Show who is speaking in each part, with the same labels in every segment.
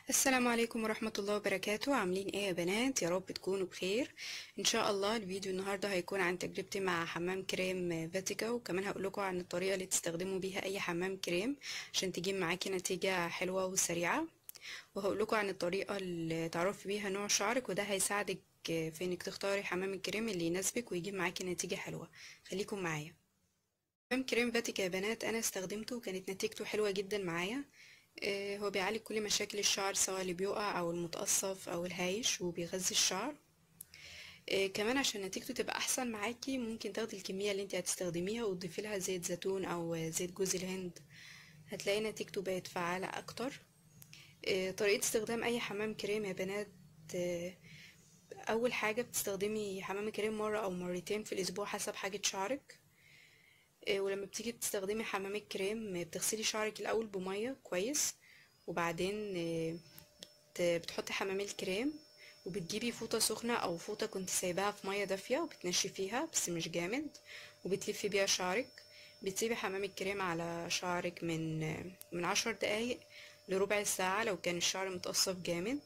Speaker 1: السلام عليكم ورحمة الله وبركاته عاملين ايه يا بنات يا رب تكونوا بخير ان شاء الله الفيديو النهاردة هيكون عن تجربتي مع حمام كريم فاتيكا وكمان هقول لكم عن الطريقة اللي تستخدموا بيها اي حمام كريم عشان تجيب معاكي نتيجة حلوة وسريعة وهقول لكم عن الطريقة اللي تعرفي بيها نوع شعرك وده هيساعدك في انك تختاري حمام الكريم اللي يناسبك ويجيب معاكي نتيجة حلوة خليكم معايا حمام كريم فاتيكا يا بنات انا استخدمته وكانت نتيجته حلوة جدا معايا هو بيعالج كل مشاكل الشعر سواء اللي بيقع او المتقصف او الهايش وبيغذي الشعر كمان عشان نتيجته تبقى احسن معاكي ممكن تاخدي الكميه اللي انت هتستخدميها وتضيفي لها زيت زيتون او زيت جوز الهند هتلاقي نتيجته بقت فعاله اكتر طريقه استخدام اي حمام كريم يا بنات اول حاجه بتستخدمي حمام كريم مره او مرتين في الاسبوع حسب حاجه شعرك ولما بتيجي تستخدمي حمام الكريم بتغسلي شعرك الاول بميه كويس وبعدين بتحطي حمام الكريم وبتجيبي فوطة سخنة او فوطة كنت سايباها في مية دافية وبتنشفيها بس مش جامد وبتلفي بيها شعرك بتسيبي حمام الكريم على شعرك من من عشر دقايق لربع ساعة لو كان الشعر متقصف جامد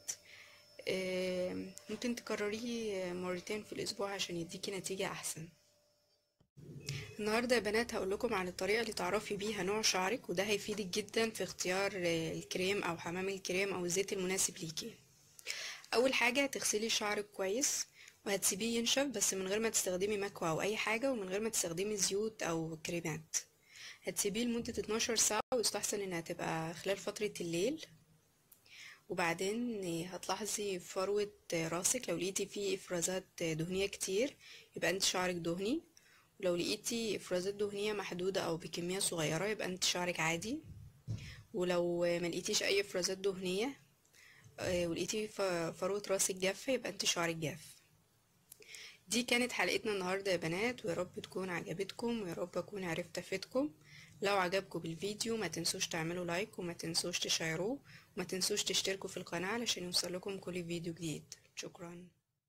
Speaker 1: ممكن تكرريه مرتين في الاسبوع عشان يديكي نتيجة احسن النهاردة يا بنات هقول لكم عن الطريقة اللي تعرفي بيها نوع شعرك وده هيفيدك جدا في اختيار الكريم او حمام الكريم او الزيت المناسب ليكي اول حاجة تغسلي شعرك كويس وهتسيبيه ينشف بس من غير ما تستخدمي مكوى او اي حاجة ومن غير ما تستخدمي زيوت او كريمات هتسيبيه لمدة 12 ساعة ويستحسن انها تبقى خلال فترة الليل وبعدين هتلاحظي في فروة راسك لو لقيتي فيه افرازات دهنية كتير يبقى انت شعرك دهني ولو لقيتي افرازات دهنيه محدوده او بكميه صغيره يبقى انت شعرك عادي ولو ما لقيتيش اي افرازات دهنيه ولقيتي فروه راسك جافه يبقى انت شعرك جاف دي كانت حلقتنا النهارده يا بنات ويا رب تكون عجبتكم ويا رب اكون عرفت افيدكم لو عجبكم بالفيديو ما تنسوش تعملوا لايك وما تنسوش تشيروه وما تنسوش تشتركوا في القناه علشان يوصلكم كل فيديو جديد شكرا